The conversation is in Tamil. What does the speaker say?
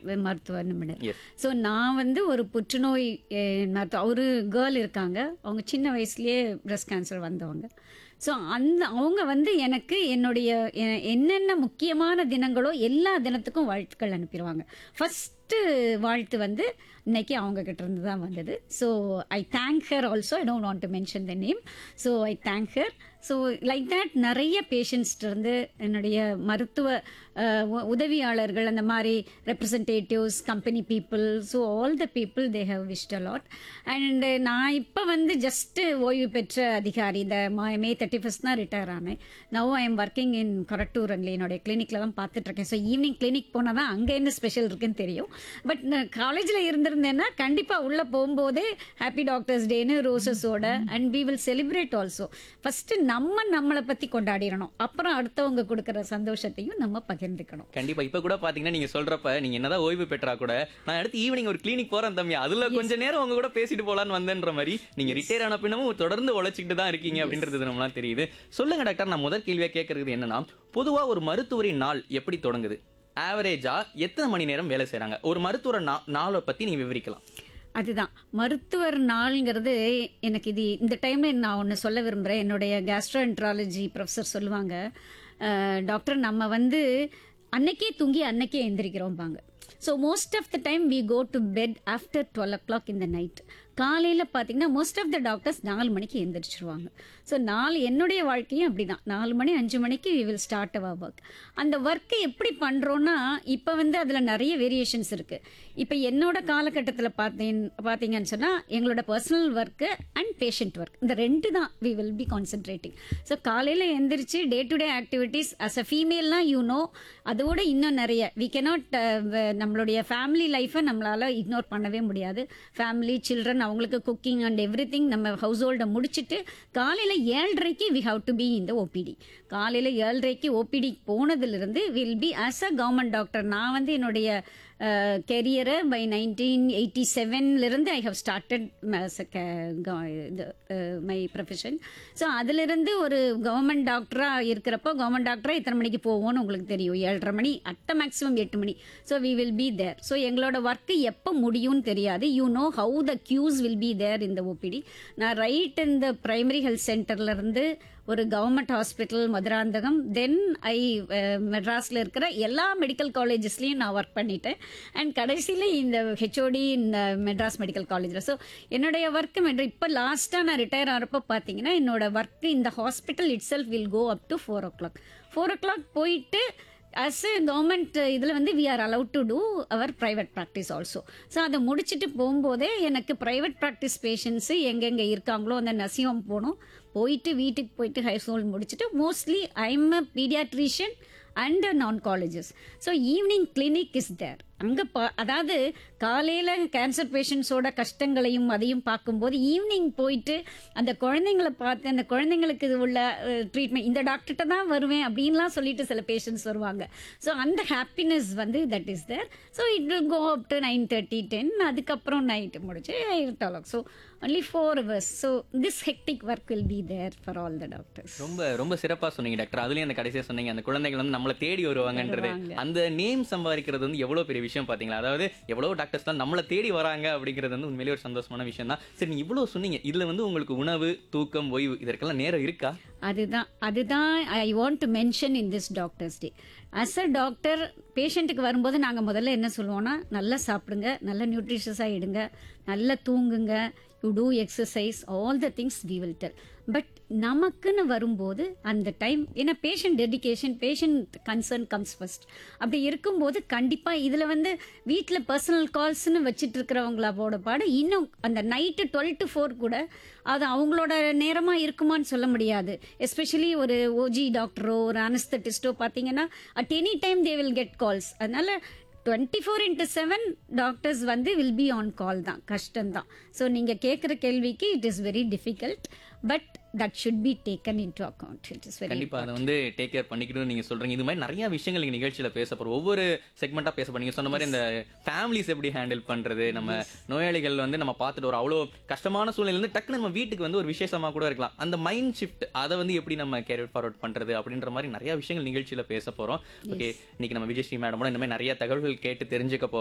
மருத்துவ நிபுணர் Yes. ஸோ நான் வந்து ஒரு புற்றுநோய் அஹ், மருத்துவ ஒரு கேர்ள் இருக்காங்க அவங்க சின்ன வயசுலயே பிரஸ்ட் கேன்சர் வந்தவங்க ஸோ அந்த அவங்க வந்து எனக்கு என்னுடைய எ- என்னென்ன முக்கியமான தினங்களோ எல்லா தினத்துக்கும் வாழ்த்துக்கள் அனுப்பிடுவாங்க ஃபஸ்ட்டு வாழ்த்து வந்து இன்னைக்கு அவங்க கிட்ட இருந்து தான் வந்தது so I thank her also I don't want to mention the name so I thank her so like that நிறைய பேஷண்ட்ஸ்ட்டு இருந்து என்னுடைய மருத்துவ அஹ், உ- உதவியாளர்கள் அந்த மாதிரி representatives company people so all the people they have wish a lot and நான் இப்போ வந்து ஜஸ்ட்டு ஓய்வு பெற்ற அதிகாரி இந்த மா- மே தேர்ட்டி ஃபஸ்ட் தான் ரிட்டையர் ஆனேன் now I am working in Korattur and என்னுடைய கிளினிக்கில் தான் பார்த்துட்ருக்கேன் ஸோ ஈவினிங் கிளினிக் போனால் தான் அங்கே என்ன ஸ்பெஷல் இருக்குன்னு தெரியும் பட் நான் காலேஜில் இருந்திருந்தேன்னா கண்டிப்பாக உள்ளே போகும்போதே ஹாப்பி டாக்டர்ஸ் டேன்னு ரோசஸோட and we will celebrate also first நம்ம நம்மளை பற்றி கொண்டாடிடணும் அப்புறம் அடுத்தவங்க கொடுக்குற சந்தோஷத்தையும் நம்ம பகிர்ந்துக்கணும் கண்டிப்பா இப்ப கூட பாத்தீங்கன்னா நீங்க சொல்றப்ப நீங்க என்னதான் ஓய்வு பெற்றா கூட நான் அடுத்து ஈவினிங் ஒரு கிளினிக் போறேன் தம்பி அதுல கொஞ்ச நேரம் உங்க கூட பேசிட்டு போலான்னு வந்தேன்ற மாதிரி நீங்க ரிட்டையர் ஆன பின்னமும் தொடர்ந்து உழைச்சிக்கிட்டு தான் இருக்கீங்க அப்படின்றது நம்மளாம் தெரியுது சொல்லுங்க டாக்டர் நான் முதல் கேள்வியா கேட்கறது என்னன்னா பொதுவா ஒரு மருத்துவரின் நாள் எப்படி தொடங்குது ஆவரேஜா எத்தனை மணி நேரம் வேலை செய்றாங்க ஒரு மருத்துவர் நா- நாளை பத்தி நீங்க விவரிக்கலாம் அதுதான் மருத்துவர் நாள்ங்கிறது எனக்கு இது இந்த டைம்ல நான் ஒன்று சொல்ல விரும்புகிறேன் என்னுடைய கேஸ்ட்ரோஎன்ட்ராலஜி ப்ரொஃபஸர் சொல்லுவாங்க அஹ், டாக்டர் நம்ம வந்து அன்னைக்கே தூங்கி அன்னைக்கே எந்திரிக்கிறோம்பாங்க so most of the time we go to bed after twelve o'clock இந்த நைட் காலையில் பார்த்தீங்கன்னா மோஸ்ட் ஆஃப் த டாக்டர்ஸ் நாலு மணிக்கு எந்திரிச்சிருவாங்க ஸோ நாலு என்னுடைய வாழ்க்கையும் அப்படி தான் நாலு மணி அஞ்சு மணிக்கு we will start our work அந்த ஒர்க்கை எப்படி பண்ணுறோன்னா இப்போ வந்து அதில் நிறைய வேரியேஷன்ஸ் இருக்குது இப்போ என்னோட காலகட்டத்தில் பார்த்தீங்க பார்த்தீங்கன்னு சொன்னால் எங்களோட personal work and patient work இந்த ரெண்டு தான் we will be concentrating so காலையில் எந்திரிச்சு day to day activities as a ஃபீமேல்னால் யூ நோ அதோட இன்னும் நிறைய வி cannot நம்மளுடைய ஃபேமிலி லைஃப்பை நம்மளால் இக்னோர் பண்ணவே முடியாது ஃபேமிலி சில்ட்ரன் அவங்களுக்கு குக்கிங் அண்ட் எவ்ரி திங் நம்ம ஹவுஸ் ஹோல்டை முடிச்சுட்டு காலையில் ஏழரைக்கு வி ஹவ் டு பி இந்த ஓபிடி காலையில் ஏழரைக்கு ஓபிடி போனதுலேருந்து will be as a government doctor நான் வந்து என்னுடைய கெரியரை பை நைன்டீன் எயிட்டி செவன்லேருந்து ஐ ஹவ் ஸ்டார்டட் இது மை ப்ரொஃபஷன் ஸோ அதிலிருந்து ஒரு கவர்மெண்ட் டாக்டராக இருக்கிறப்போ கவர்மெண்ட் டாக்டராக இத்தனை மணிக்கு போவோம்னு உங்களுக்கு தெரியும் ஏழரை மணி அட்ட மேக்ஸிமம் எட்டு மணி so we will be there so எங்களோட ஒர்க்கு எப்போ முடியும்னு தெரியாது you know how the queues will be there இந்த ஓபிடி நான் ரைட் இந்த பிரைமரி ஹெல்த் சென்டர்லேருந்து ஒரு government hospital Madurantakam then I மெட்ராஸில் இருக்கிற எல்லா மெடிக்கல் காலேஜஸ்லையும் நான் ஒர்க் பண்ணிட்டேன் அண்ட் கடைசியில் இந்த ஹெச்ஓடி இந்த மெட்ராஸ் மெடிக்கல் காலேஜில் ஸோ என்னுடைய ஒர்க்கு மெட்ரா இப்போ லாஸ்ட்டாக நான் ரிட்டையர் ஆகிறப்போ பார்த்தீங்கன்னா என்னோட ஒர்க்கு இந்த hospital itself will go up to four o'clock four o'clock போயிட்டு அஸ் எ கவர்மெண்ட் இதில் வந்து we are allowed to do our private practice also so அதை முடிச்சுட்டு போகும்போதே எனக்கு ப்ரைவேட் ப்ராக்டிஸ் பேஷண்ட்ஸு எங்கெங்கே இருக்காங்களோ அந்த நசியம் போகணும் போயிட்டு வீட்டுக்கு போயிட்டு ஹை ஸ்கூல் முடிச்சுட்டு mostly I am a paediatrician and நான் colleges so evening clinic is there அங்கே பா அதாவது காலையில் கேன்சர் பேஷண்ட்ஸோட கஷ்டங்களையும் அதையும் பார்க்கும்போது ஈவினிங் போயிட்டு அந்த குழந்தைங்கள பார்த்து அந்த குழந்தைங்களுக்கு இது உள்ள ட்ரீட்மெண்ட் இந்த டாக்டர்கிட்ட தான் வருவேன் அப்படின்லாம் சொல்லிட்டு சில பேஷண்ட்ஸ் வருவாங்க ஸோ அந்த ஹாப்பினஸ் வந்து that is there so it will go up to nine thirty ten அதுக்கப்புறம் நைட்டு முடிச்சு டாலக் so only four hours so this hectic work will be there for all the doctors ரொம்ப ரொம்ப சிறப்பா சொன்னீங்க டாக்டர் அதுலயும் அந்த கடைசியா சொன்னீங்க அந்த குழந்தைகள் வந்து நம்மளை தேடி வருவாங்கன்றது அந்த நேம் சம்பாதிக்கிறது வந்து எவ்வளவு பெரிய விஷயம் பாத்தீங்களா அதாவது எவ்வளவு டாக்டர்ஸ் தான் நம்மளை தேடி வராங்க அப்படிங்கிறது வந்து உண்மையிலேயே ஒரு சந்தோஷமான விஷயம் தான் சரி நீங்க இவ்வளவு சொன்னீங்க இதுல வந்து உங்களுக்கு உணவு தூக்கம் ஓய்வு இதற்கெல்லாம் நேரம் இருக்கா அதுதான் அதுதான் I want to mention in this doctors day as a doctor பேஷண்ட்டுக்கு வரும்போது நாங்கள் முதல்ல என்ன சொல்லுவோம்னா நல்லா சாப்பிடுங்க நல்ல நியூட்ரிஷியஸாக எடுங்க நல்லா தூங்குங்க you do exercise all the things we will tell but நமக்குன்னு வரும்போது அந்த டைம் ஏன்னா patient dedication patient concern comes first அப்படி இருக்கும்போது கண்டிப்பாக இதில் வந்து வீட்டில் பர்சனல் கால்ஸ்னு வச்சுட்டு இருக்கிறவங்களோட பாடு இன்னும் அந்த நைட்டு டுவெல் டு ஃபோர் கூட அது அவங்களோட நேரமாக இருக்குமான்னு சொல்ல முடியாது எஸ்பெஷலி ஒரு ஓஜி டாக்டரோ ஒரு அனஸ்தட்டிஸ்டோ பார்த்தீங்கன்னா at any time they will get calls அதனால twenty four into seven doctors வந்து வில் பி ஆன் கால் தான் கஷ்டம்தான் ஸோ நீங்கள் கேட்குற கேள்விக்கு it is very difficult but that should be taken into account it is very கண்டிப்பா அதை வந்து டேக் கேர் பண்ணிக்கணும்னு நீங்க சொல்றீங்க இது மாதிரி நிறைய விஷயங்கள் நீங்க நிகழ்ச்சியில பேச போறோம் ஒவ்வொரு செக்மெண்டா பேச போறீங்க நீங்க சொன்ன மாதிரி இந்த ஃபேமிலிஸ் எப்படி ஹேண்டில் பண்றது நம்ம நோயாளிகள் வந்து நம்ம பார்த்துட்டு ஒரு அவ்வளோ கஷ்டமான சூழ்நிலை இருந்து டக்குனு நம்ம வீட்டுக்கு வந்து ஒரு விசேஷமா கூட இருக்கலாம் அந்த மைண்ட் ஷிஃப்ட் அதை வந்து எப்படி நம்ம கேரி ஃபார்வர்ட் பண்றது அப்படின்ற மாதிரி நிறைய விஷயங்கள் நிகழ்ச்சியில பேச போறோம் ஓகே இன்னைக்கு நம்ம விஜயஸ்ரீ மேடமோட இந்த மாதிரி நிறைய தகவல்கள் கேட்டு தெரிஞ்சுக்க போறோம்